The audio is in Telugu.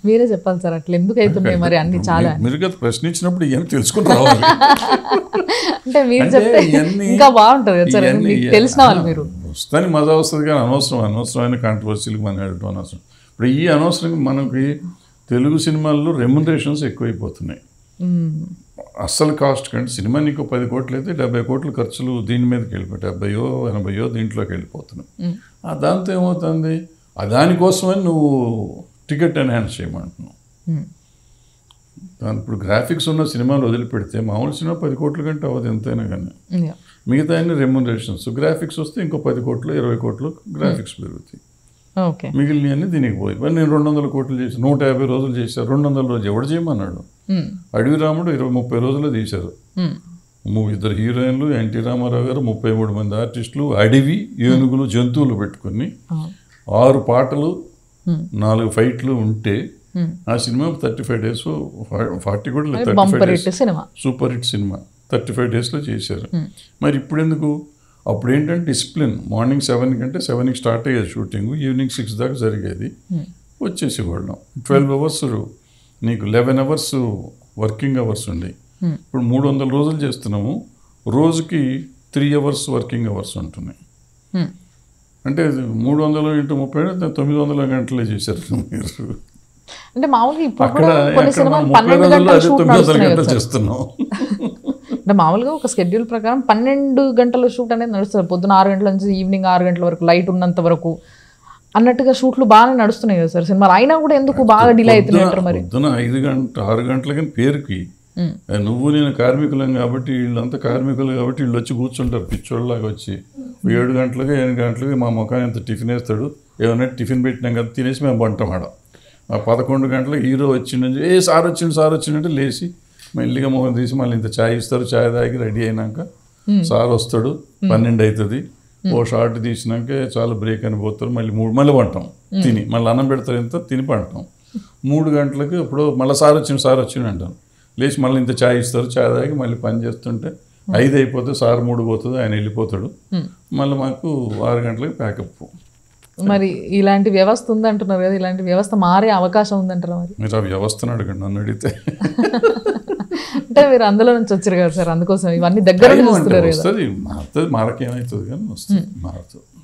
మీరే చెప్పాలి సార్ అట్లా ఎందుకు అవుతున్నాయి మరి అన్ని చాలా మీరు- మీరు కదా ప్రశ్న ఇచ్చినప్పుడు ఇవన్నీ తెలుసుకుని రావాలి అంటే మీరు అంటే చెప్తే ఇవన్నీ- ఇంకా బాగుంటుంది కదా సార్ ఇవన్నీ- మీకు తెలిసిన వాళ్ళు మీరు వస్తాని మజా వస్తుంది కానీ అనవసరం అనవసరమైన కాంట్రవర్సీలకు మనం వెళ్ళడం అనవసరం ఇప్పుడు ఈ అనవసరంగా మనకి తెలుగు సినిమాల్లో రెమ్యునరేషన్స్ ఎక్కువైపోతున్నాయి మ్మ్. అస్సలు కాస్ట్ కంటే సినిమా నీకు పది కోట్లు అయితే డెబ్బై కోట్ల ఖర్చులు దీని మీదకి వెళ్ళిపోయి డెబ్బయో ఎనభయో దీంట్లోకి వెళ్ళిపోతున్నాయి ఆ దాంతో ఏమవుతుంది ఆ దానికోసమని నువ్వు టికెట్ ఎన్హాన్స్ చేయమంటున్నావు మ్మ్. దాని ఇప్పుడు గ్రాఫిక్స్ ఉన్న సినిమాలు వదిలిపెడితే మామూలు సినిమా పది కోట్ల కంటే అవ్వదు ఎంతైనా కానీ యా. మిగతా అన్ని రెమ్యునరేషన్స్ గ్రాఫిక్స్ వస్తే ఇంకో పది కోట్లు ఇరవై కోట్లు గ్రాఫిక్స్ పెరుగుతాయి ఓకే మిగిలినవన్నీ దీనికి పోయి మరి నేను రెండు వందల కోట్లు చేసి నూట యాభై రోజులు చేశాను రెండు వందల రోజు ఎవడు చేయమన్నాడు మ్మ్. అడవి రాముడు ఇరవై ముప్పై రోజుల్లో తీశారు మ్మ్. ము- ఇద్దరు హీరోయిన్లు ఎన్టీ రామారావు గారు ముప్పై మూడు మంది ఆర్టిస్టులు అడవి ఏనుగులు జంతువులు పెట్టుకుని అవును. ఆరు పాటలు Hmm. నాలుగు ఫైట్లు ఉంటే Hmm. ఆ cinema thirty five days forty కూడా లేదు thirty bumper five hit cinema super hit cinema thirty five డేస్లో చేశారు మరి ఇప్పుడు ఎందుకు అప్పుడు ఏంటంటే డిసిప్లిన్ మార్నింగ్ సెవెన్ కంటే సెవెన్కి స్టార్ట్ అయ్యేది షూటింగ్ ఈవినింగ్ సిక్స్ దాకా జరిగేది వచ్చేసేవాళ్ళం ట్వెల్వ్ అవర్స్ నీకు లెవెన్ అవర్స్ వర్కింగ్ అవర్స్ ఉండే ఇప్పుడు మూడు వందల రోజులు చేస్తున్నాము రోజుకి త్రీ అవర్స్ వర్కింగ్ అవర్స్ ఉంటున్నాయి మ్మ్. అంటే మూడు వందలు ఇంటూ ముప్పై అంటే తొమ్మిది వందల గంటలే చేశారు మీరు అంటే మామూలుగా ఇప్పుడు అక్కడ కూడా కొన్ని అక్కడ మనం సినిమాలు ముప్పై పన్నెండు రోజుల్లో గంటల అదే షూట్ తొమ్మిది వందల నడుస్తున్నాయి కదా గంటలు సార్ చేస్తున్నాం అంటే మామూలుగా ఒక స్కెడ్యూల్ ప్రకారం పన్నెండు గంటల షూట్ అనేది నడుస్తుంది పొద్దున ఆరు గంటల నుంచి ఈవినింగ్ ఆరు గంటల వరకు లైట్ ఉన్నంత వరకు అన్నట్టుగా షూట్లు బాగానే నడుస్తున్నాయి కదా సార్ సినిమాలు అయినా కూడా ఎందుకు బాగా డిలే అవుతున్నాయి అంటారు మరి పొద్దున ఐదు గంట ఆరు గంటలకి పేరుకి మ్మ్. ఏ, నువ్వు నేను కార్మికులం కాబట్టి వీళ్ళంతా కార్మికులు కాబట్టి వీళ్ళు వచ్చి కూర్చుంటారు పిచ్చోళ్ళలాగా వచ్చి ఏడు గంటలకి ఎనిమిది గంటలకి మా ముఖాన్ని ఎంత టిఫిన్ వేస్తాడు ఏమన్నా టిఫిన్ పెట్టినాం కదా తినేసి మేము పంటాం ఆడ ఆ పదకొండు గంటలకు హీరో వచ్చిందని ఏ సార్ వచ్చిండు సార్ వచ్చిందంటే లేచి మెల్లిగా మొహం తీసి మళ్ళీ ఇంత ఛాయ్ ఇస్తారు ఛాయ్ తాగి రెడీ అయినాక సార్ వస్తాడు పన్నెండు అవుతుంది ఓ షార్ట్ తీసినాక చాలా బ్రేక్ అని పోతారు మళ్ళీ మూడు మళ్ళీ పంటాం తిని మళ్ళీ అన్నం పెడతారు ఇంత తిని పంటాం మూడు గంటలకు ఇప్పుడు మళ్ళీ సార్ వచ్చిండు సార్ వచ్చిండు అంటాం లేచి మళ్ళీ ఇంత ఛాయ్ ఇస్తారు ఛాయ్ తాగి మళ్ళీ పని చేస్తుంటే ఐదు అయిపోతే సార్ మూడు పోతుంది ఆయన వెళ్ళిపోతాడు మళ్ళీ మాకు ఆరు గంటలకు ప్యాకప్ మరి ఇలాంటి వ్యవస్థ ఉందంటున్నారు కదా ఇలాంటి వ్యవస్థ మారే అవకాశం ఉందంటారా మరి మీరు ఆ వ్యవస్థను అడగండి నన్ను అడిగితే అంటే మీరు అందులో నుంచి వచ్చారు కదా సార్ అందుకోసం ఇవన్నీ దగ్గర నుంచి టైం అంటే చూస్తున్నారు కదా వస్తుంది మారుతుంది మారకేమవుతుంది కానీ వస్తుంది మారుతుంది